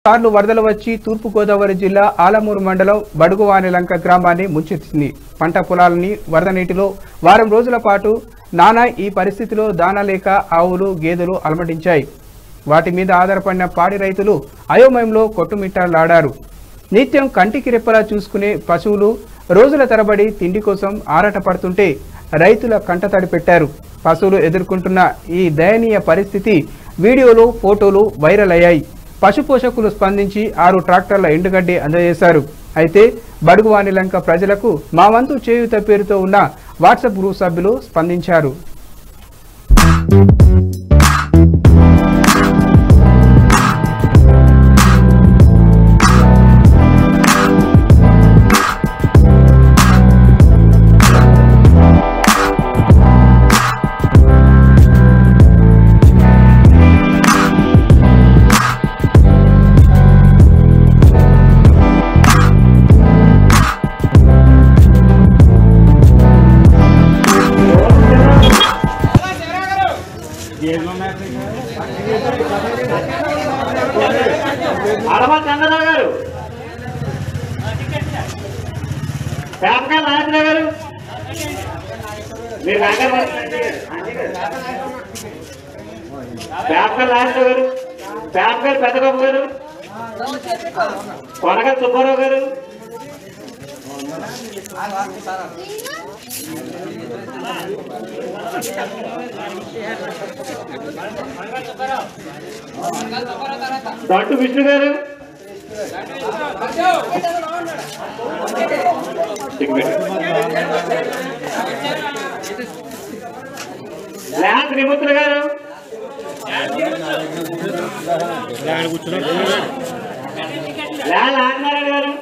సార్లు వరదలు వచ్చి తూర్పు గోదావరి జిల్లా ఆలమూరు మండలం బడుగువానిలంక గ్రామాన్ని ముంచెత్తింది పంట పొలాలని వరద నీటిలో వారం రోజుల పాటు నానా ఈ పరిస్థితిలో దానా లేక ఆవులు గేదెలు అలమటించాయి వాటి మీద ఆధారపడిన పాడి రైతులు అయోమయంలో కొట్టుమిట్టాలాడారు నిత్యం కంటికి రెప్పలా చూసుకునే పశువులు రోజుల తరబడి తిండి కోసం ఆరాటపడుతుంటే రైతుల కంటతడి పెట్టారు పశువులు ఎదుర్కొంటున్న ఈ దయనీయ పరిస్థితి వీడియోలు ఫోటోలు వైరల్ అయ్యాయి పశు పోషకులు స్పందించి ఆరు ట్రాక్టర్ల ఎండుగడ్డి అందజేశారు అయితే బడుగువాని లంక ప్రజలకు మా వంతు చేయూత పేరుతో ఉన్న వాట్సాప్ గ్రూప్ సభ్యులు స్పందించారు అడవ చంద్రరావు గారు పేపకాయ నాగరావు గారు మీరు కంగారు పడకండి. పేపకాయ నాగరావు గారు పేపకాయ పెద్దగొప్ప గారు కొనగల సుబ్బారావు గారు దంటు విష్ణు గారు ల్యాండ్ నిమిత్రులు గారు ల్యాండ్ ఆదినారాయణ గారు